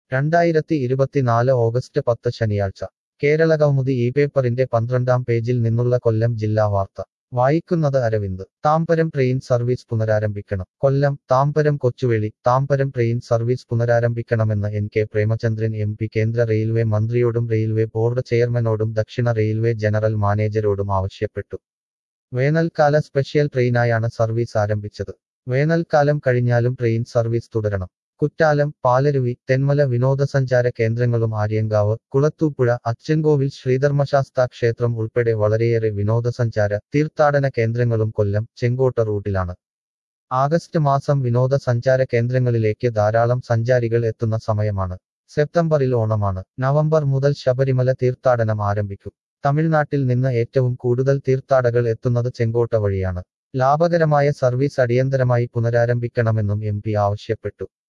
രണ്ടായിരത്തി ഇരുപത്തിനാല് ഓഗസ്റ്റ് പത്ത് ശനിയാഴ്ച കേരള കൗമുദി ഈ പേപ്പറിന്റെ പന്ത്രണ്ടാം പേജിൽ നിന്നുള്ള കൊല്ലം ജില്ലാ വാർത്ത വായിക്കുന്നത് അരവിന്ദ് താമ്പരം ട്രെയിൻ സർവീസ് പുനരാരംഭിക്കണം കൊല്ലം താമ്പരം കൊച്ചുവേളി താമ്പരം ട്രെയിൻ സർവീസ് പുനരാരംഭിക്കണമെന്ന് N K Premachandran M P കേന്ദ്ര റെയിൽവേ മന്ത്രിയോടും റെയിൽവേ ബോർഡ് ചെയർമാനോടും ദക്ഷിണ റെയിൽവേ ജനറൽ മാനേജരോടും ആവശ്യപ്പെട്ടു വേനൽക്കാല സ്പെഷ്യൽ ട്രെയിനായാണ് സർവീസ് ആരംഭിച്ചത് വേനൽക്കാലം കഴിഞ്ഞാലും ട്രെയിൻ സർവീസ് തുടരണം കുറ്റാലം പാലരുവി തെന്മല വിനോദസഞ്ചാര കേന്ദ്രങ്ങളും ആര്യങ്കാവ് കുളത്തൂപ്പുഴ അച്ചൻകോവിൽ ശ്രീധർമ്മശാസ്ത ക്ഷേത്രം ഉൾപ്പെടെ വളരെയേറെ വിനോദസഞ്ചാര തീർത്ഥാടന കേന്ദ്രങ്ങളും കൊല്ലം ചെങ്കോട്ട റൂട്ടിലാണ് ആഗസ്റ്റ് മാസം വിനോദസഞ്ചാര കേന്ദ്രങ്ങളിലേക്ക് ധാരാളം സഞ്ചാരികൾ എത്തുന്ന സമയമാണ് സെപ്റ്റംബറിൽ ഓണമാണ് നവംബർ മുതൽ ശബരിമല തീർത്ഥാടനം ആരംഭിക്കും തമിഴ്നാട്ടിൽ നിന്ന് ഏറ്റവും കൂടുതൽ തീർത്ഥാടകർ എത്തുന്നത് ചെങ്കോട്ട വഴിയാണ് ലാഭകരമായ സർവീസ് അടിയന്തരമായി പുനരാരംഭിക്കണമെന്നും എം പി ആവശ്യപ്പെട്ടു